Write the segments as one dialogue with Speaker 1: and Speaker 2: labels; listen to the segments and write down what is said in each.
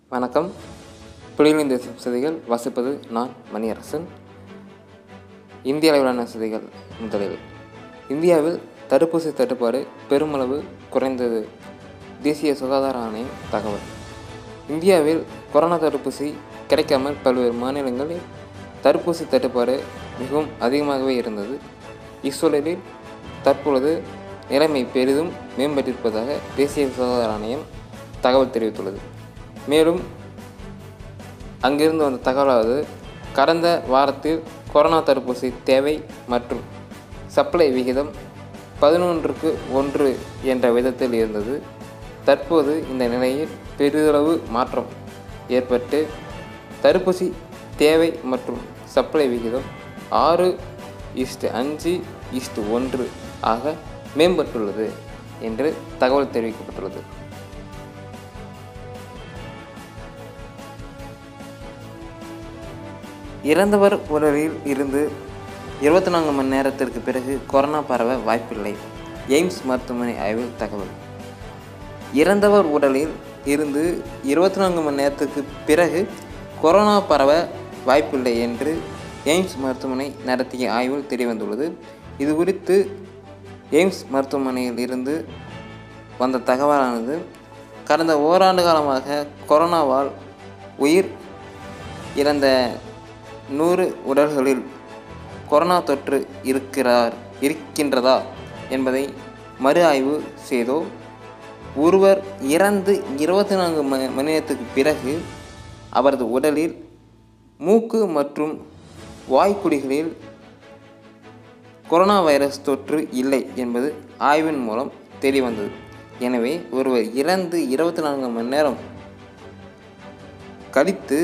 Speaker 1: வணக்கம் புலிகளின் தேசம் செய்திகள் வாசிப்பது நான் மணியரசன் இந்திய அளவிலான செய்திகள் முதலில் இந்தியாவில் தடுப்பூசி தட்டுப்பாடு பெருமளவு குறைந்தது தேசிய சுகாதார ஆணையம் தகவல் இந்தியாவில் கொரோனா தடுப்பூசி கிடைக்காமல் பல்வேறு மாநிலங்களில் தடுப்பூசி தட்டுப்பாடு மிகவும் அதிகமாகவே இருந்தது இச்சூழலில் தற்பொழுது நிலைமை பெரிதும் மேம்பட்டிருப்பதாக தேசிய சுகாதார ஆணையம் தகவல் தெரிவித்துள்ளது மேலும் அங்கிருந்து வந்த தகவலாவது கடந்த வாரத்தில் கொரோனா தடுப்பூசி தேவை மற்றும் சப்ளை விகிதம் பதினொன்றுக்கு ஒன்று என்ற விதத்தில் இருந்தது தற்போது இந்த நிலையில் பெரிதளவு மாற்றம் ஏற்பட்டு தடுப்பூசி தேவை மற்றும் சப்ளை விகிதம் ஆறு இஸ்டு அஞ்சு இஸ்டு ஒன்று ஆக மேம்பட்டுள்ளது என்று தகவல் தெரிவிக்கப்பட்டுள்ளது இறந்தவர் உடலில் இருந்து இருபத்தி நான்கு மணி நேரத்திற்கு பிறகு கொரோனா பரவ வாய்ப்பில்லை எய்ம்ஸ் மருத்துவமனை ஆய்வில் தகவல் இறந்தவர் உடலில் இருந்து இருபத்தி நான்கு மணி நேரத்துக்கு பிறகு கொரோனா பரவ வாய்ப்பில்லை என்று எய்ம்ஸ் மருத்துவமனை நடத்திய ஆய்வில் தெரியவந்துள்ளது இது குறித்து எய்ம்ஸ் மருத்துவமனையில் இருந்து வந்த தகவலானது கடந்த ஓராண்டு காலமாக கொரோனாவால் உயிர் இறந்த நூறு உடல்களில் கொரோனா தொற்று இருக்கிறார் இருக்கின்றதா என்பதை மறு ஆய்வு செய்தோ ஒருவர் இறந்து இருபத்தி நான்கு ம மணி நேரத்துக்கு பிறகு அவரது உடலில் மூக்கு மற்றும் வாய்க்குடிகளில் கொரோனா வைரஸ் தொற்று இல்லை என்பது ஆய்வின் மூலம் தெரியவந்தது எனவே ஒருவர் இறந்து இருபத்தி நான்கு மணி நேரம் கழித்து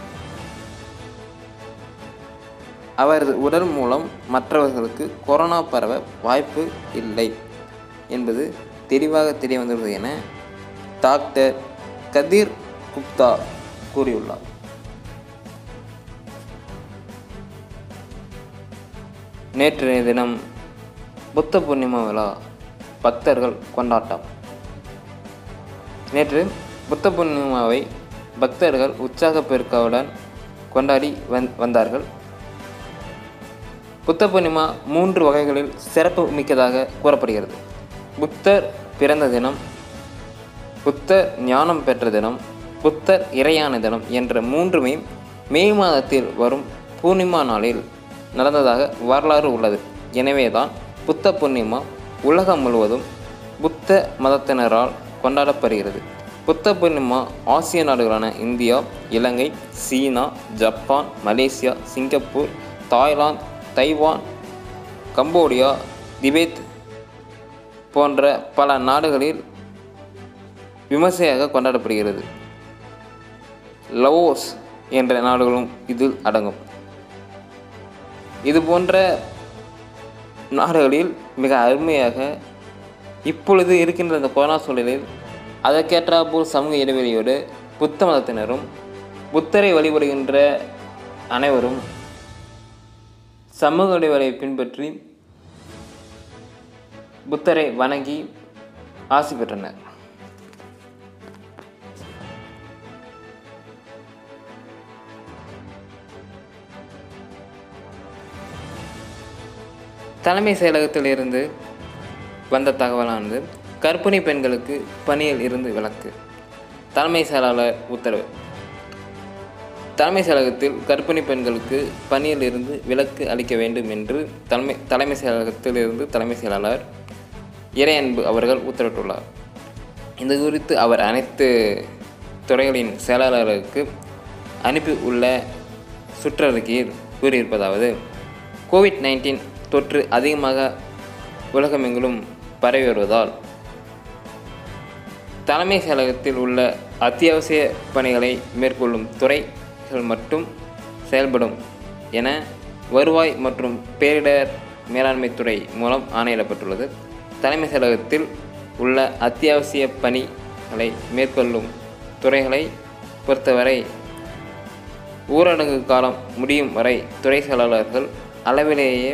Speaker 1: அவரது உடல் மூலம் மற்றவர்களுக்கு கொரோனா பரவ வாய்ப்பு இல்லை என்பது தெளிவாக தெரிய வந்துள்ளது என டாக்டர் கதீர் குப்தா கூறியுள்ளார் நேற்றைய தினம் புத்த பூர்ணிமா விழா பக்தர்கள் கொண்டாட்டம் நேற்று புத்த பூர்ணிமாவை பக்தர்கள் உற்சாக பெருக்காவுடன் கொண்டாடி வந் வந்தார்கள் புத்த பூர்ணிமா மூன்று வகைகளில் சிறப்பு மிக்கதாக கூறப்படுகிறது புத்தர் பிறந்த தினம் புத்தர் ஞானம் பெற்ற தினம் புத்தர் இறையான தினம் என்ற மூன்றுமே மே மாதத்தில் வரும் பூர்ணிமா நாளில் நடந்ததாக வரலாறு உள்ளது எனவேதான் புத்த பூர்ணிமா உலகம் முழுவதும் புத்த மதத்தினரால் கொண்டாடப்படுகிறது புத்த பூர்ணிமா ஆசிய நாடுகளான India Ilangai China Japan Malaysia Singapore Thailand Taiwan Cambodia Tibet போன்ற பல நாடுகளில் விமர்சையாக கொண்டாடப்படுகிறது லவோஸ் என்ற நாடுகளும் இதில் அடங்கும் இது போன்ற நாடுகளில் மிக அருமையாக இப்பொழுது இருக்கின்ற இந்த கொரோனா சூழலில் அதற்கேற்றாப்போல் சமூக இடைவெளியோடு புத்த மதத்தினரும் புத்தரை வழிபடுகின்ற அனைவரும் சமூக இடைவெளியை பின்பற்றி புத்தரை வணங்கி ஆசி பெற்றனர் தலைமை செயலகத்திலிருந்து வந்த தகவலானது கர்ப்பிணி பெண்களுக்கு பணியில் இருந்து விலக்கு தலைமை செயலாளர் உத்தரவு தலைமை செயலகத்தில் கர்ப்பிணி பெண்களுக்கு பணியில் இருந்து விலக்கு அளிக்க வேண்டும் என்று தலைமை தலைமை செயலகத்தில் இருந்து தலைமை செயலாளர் இறையன்பு அவர்கள் உத்தரவிட்டுள்ளார் இது குறித்து அவர் அனைத்து துறைகளின் செயலாளருக்கு அனுப்பி உள்ள சுற்றறிக்கையில் கூறியிருப்பதாவது கோவிட் நைன்டீன் தொற்று அதிகமாக உலகமெங்கிலும் பரவி வருவதால் தலைமை செயலகத்தில் உள்ள அத்தியாவசிய பணிகளை மேற்கொள்ளும் துறைகள் மட்டும் செயல்படும் என வருவாய் மற்றும் பேரிடர் மேலாண்மை துறை மூலம் ஆணையிடப்பட்டுள்ளது தலைமை செயலகத்தில் உள்ள அத்தியாவசிய பணிகளை மேற்கொள்ளும் துறைகளை பொறுத்தவரை ஊரடங்கு காலம் முடியும் வரை துறை செயலாளர்கள் அளவிலேயே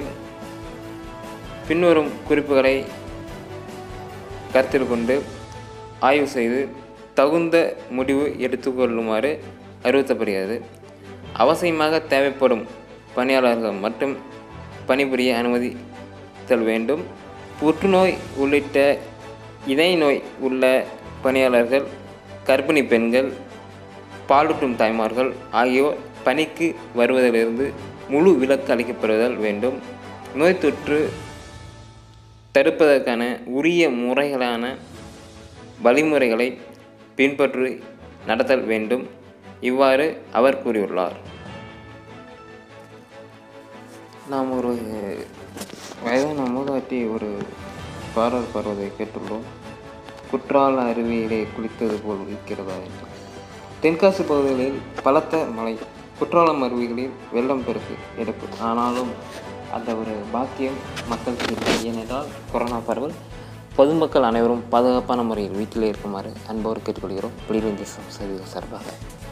Speaker 1: பின்வரும் குறிப்புகளை கருத்தில் கொண்டு ஆய்வு செய்து தகுந்த முடிவு எடுத்துக்கொள்ளுமாறு அறிவுறுத்தப்படுகிறது அவசியமாக தேவைப்படும் பணியாளர்கள் மட்டும் பணிபுரிய அனுமதித்தல் வேண்டும் புற்றுநோய் உள்ளிட்ட இதய நோய் உள்ள பணியாளர்கள் கர்ப்பிணி பெண்கள் பாலூட்டும் தாய்மார்கள் ஆகியோர் பணிக்கு வருவதிலிருந்து முழு விலக்கு அளிக்கப்படுதல் வேண்டும் நோய் தொற்று தடுப்பதற்கான உரிய முறைகளான வழிமுறைகளை பின்பற்றி நடத்தல் வேண்டும் இவ்வாறு அவர் கூறியுள்ளார் நாம் ஒரு வயதான மூதாட்டி ஒரு பாடல் பாடுவதை கேட்டுள்ளோம் குற்றால அருவியிலே குளித்தது போல் இருக்கிறதா என்று தென்காசி பகுதிகளில் பலத்த மழை குற்றாலம் அருவிகளில் வெள்ளம் பெருக்கு எடுப்பு ஆனாலும் அந்த ஒரு பாக்கியம் மக்களுக்கு இல்லை ஏனென்றால் கொரோனா பரவல் பொதுமக்கள் அனைவரும் பாதுகாப்பான முறையில் வீட்டிலே இருக்குமாறு அன்போடு கேட்டுக்கொள்கிறோம் வெளியில் தேசம் செய்திகள் சார்பாக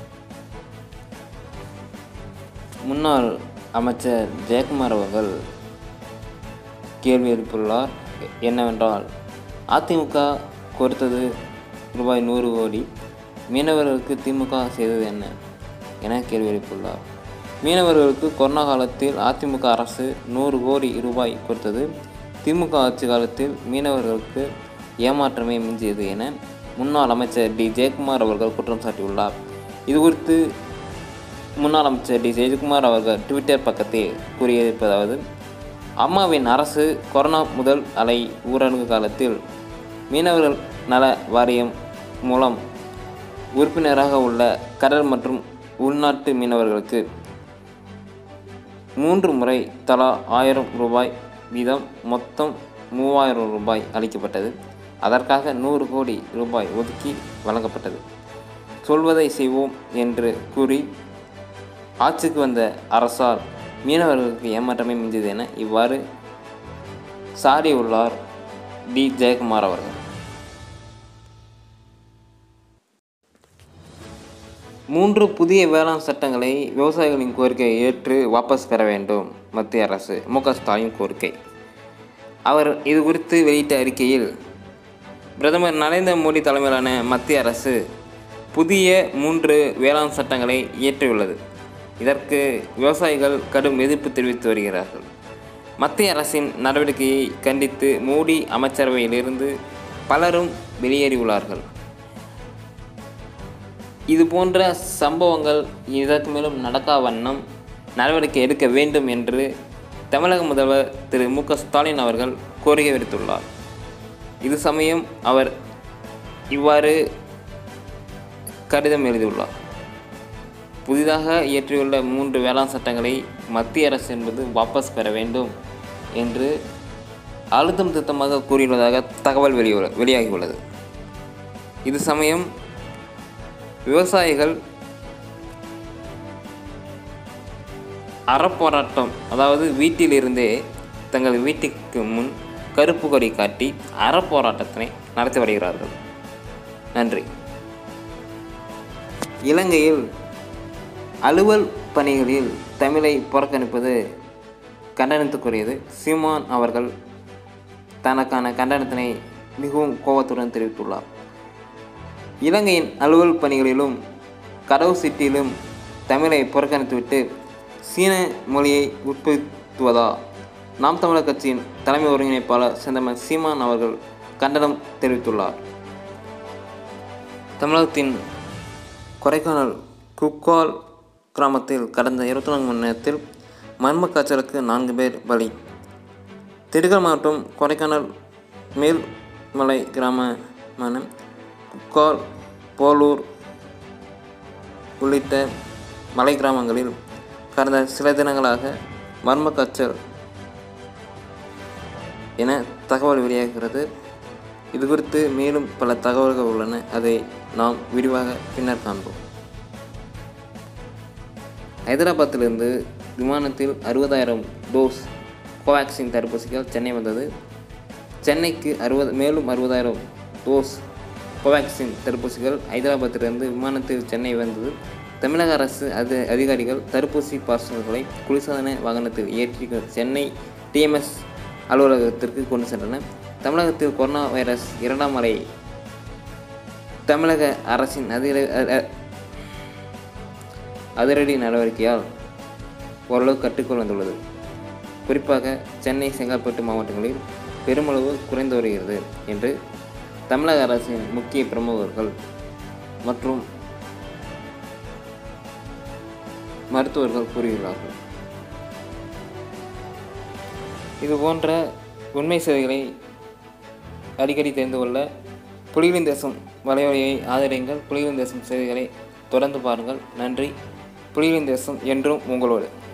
Speaker 1: முன்னாள் அமைச்சர் ஜெயக்குமார் அவர்கள் கேள்வி எழுப்பியுள்ளார் என்னவென்றால் அதிமுக கொடுத்தது ரூபாய் நூறு கோடி மீனவர்களுக்கு திமுக செய்தது என்ன என கேள்வி எழுப்பியுள்ளார் மீனவர்களுக்கு கொரோனா காலத்தில் அதிமுக அரசு நூறு கோடி ரூபாய் கொடுத்தது திமுக ஆட்சி காலத்தில் மீனவர்களுக்கு ஏமாற்றமே மிஞ்சியது என முன்னாள் அமைச்சர் டி ஜெயக்குமார் அவர்கள் குற்றம் சாட்டியுள்ளார் இது குறித்து முன்னாள் அமைச்சர் டி ஜெயக்குமார் அவர்கள் ட்விட்டர் பக்கத்தில் கூறியிருப்பதாவது அம்மாவின் அரசு கொரோனா முதல் அலை ஊரடங்கு காலத்தில் மீனவர்கள் நல வாரியம் மூலம் உறுப்பினராக உள்ள கடல் மற்றும் உள்நாட்டு மீனவர்களுக்கு மூன்று முறை தலா ஆயிரம் ரூபாய் வீதம் மொத்தம் மூவாயிரம் ரூபாய் அளிக்கப்பட்டது அதற்காக நூறு கோடி ரூபாய் ஒதுக்கி வழங்கப்பட்டது சொல்வதை செய்வோம் என்று கூறி ஆட்சிக்கு வந்த அரசால் மீனவர்களுக்கு ஏமாற்றமே மிஞ்சது என இவ்வாறு சாடியுள்ளார் டி ஜெயக்குமார் அவர்கள் மூன்று புதிய வேளாண் சட்டங்களை விவசாயிகளின் கோரிக்கையை ஏற்று வாபஸ் பெற வேண்டும் மத்திய அரசு மு க ஸ்டாலின் கோரிக்கை அவர் இது குறித்து வெளியிட்ட அறிக்கையில் பிரதமர் நரேந்திர மோடி தலைமையிலான மத்திய அரசு புதிய மூன்று வேளாண் சட்டங்களை இயற்றியுள்ளது இதற்கு விவசாயிகள் கடும் எதிர்ப்பு தெரிவித்து வருகிறார்கள் மத்திய அரசின் நடவடிக்கையை கண்டித்து மோடி அமைச்சரவையிலிருந்து பலரும் வெளியேறியுள்ளார்கள் இது போன்ற சம்பவங்கள் இதற்கு மேலும் நடக்கா வண்ணம் நடவடிக்கை எடுக்க வேண்டும் என்று தமிழக முதல்வர் திரு மு க ஸ்டாலின் அவர்கள் கோரிக்கை விடுத்துள்ளார் இது சமயம் அவர் இவ்வாறு கடிதம் எழுதியுள்ளார் புதிதாக இயற்றியுள்ள மூன்று வேளாண் சட்டங்களை மத்திய அரசு என்பது வாபஸ் பெற வேண்டும் என்று அழுத்தம் திருத்தமாக கூறியுள்ளதாக தகவல் வெளியுள்ள வெளியாகியுள்ளது இது சமயம் விவசாயிகள் அறப்போராட்டம் அதாவது வீட்டிலிருந்தே தங்கள் வீட்டுக்கு முன் கருப்பு கொடி காட்டி அறப்போராட்டத்தினை நடத்தி வருகிறார்கள் நன்றி இலங்கையில் அலுவல் பணிகளில் தமிழை புறக்கணிப்பது கண்டனத்துக்குரியது சீமான் அவர்கள் தனக்கான கண்டனத்தினை மிகவும் கோபத்துடன் தெரிவித்துள்ளார் இலங்கையின் அலுவல் பணிகளிலும் கடவுச்சீட்டிலும் தமிழை புறக்கணித்துவிட்டு சீன மொழியை உட்படுத்துவதா நாம் தமிழர் கட்சியின் தலைமை ஒருங்கிணைப்பாளர் செந்தமன் சீமான் அவர்கள் கண்டனம் தெரிவித்துள்ளார் தமிழகத்தின் கொடைக்கானல் குக்கால் கிராமத்தில் கடந்த இருபத்தி நான்கு மணி நேரத்தில் மர்ம காய்ச்சலுக்கு நான்கு பேர் பலி திண்டுக்கல் மாவட்டம் கொடைக்கானல் மேல்மலை கிராமமான குக்கால் போலூர் உள்ளிட்ட மலை கிராமங்களில் கடந்த சில தினங்களாக மர்ம காய்ச்சல் என தகவல் வெளியாகிறது இது குறித்து மேலும் பல தகவல்கள் உள்ளன அதை நாம் விரிவாக பின்னர் காண்போம் ஹைதராபாத்திலிருந்து விமானத்தில் அறுபதாயிரம் டோஸ் கோவேக்சின் தடுப்பூசிகள் சென்னை வந்தது சென்னைக்கு அறுபது மேலும் அறுபதாயிரம் டோஸ் கோவேக்சின் தடுப்பூசிகள் ஹைதராபாத்திலிருந்து விமானத்தில் சென்னை வந்தது தமிழக அரசு அது அதிகாரிகள் தடுப்பூசி பார்சல்களை குளிர்சாதன வாகனத்தில் ஏற்றி சென்னை டிஎம்எஸ் அலுவலகத்திற்கு கொண்டு சென்றனர் தமிழகத்தில் கொரோனா வைரஸ் இரண்டாம் அலை தமிழக அரசின் அதிர அ- அ- அதிரடி நடவடிக்கையால் ஓரளவு கட்டுக்குள் வந்துள்ளது குறிப்பாக சென்னை செங்கல்பட்டு மாவட்டங்களில் பெருமளவு குறைந்து வருகிறது என்று தமிழக அரசின் முக்கிய பிரமுகர்கள் மற்றும் மருத்துவர்கள் கூறுகிறார்கள் இது போன்ற உண்மை செய்திகளை அடிக்கடி தெரிந்து கொள்ள புலிகளின் தேசம் வலைவலியை ஆதரியுங்கள் புலிகளின் தேசம் செய்திகளை தொடர்ந்து பாருங்கள் நன்றி புலிகளின் தேசம் என்றும் உங்களோடு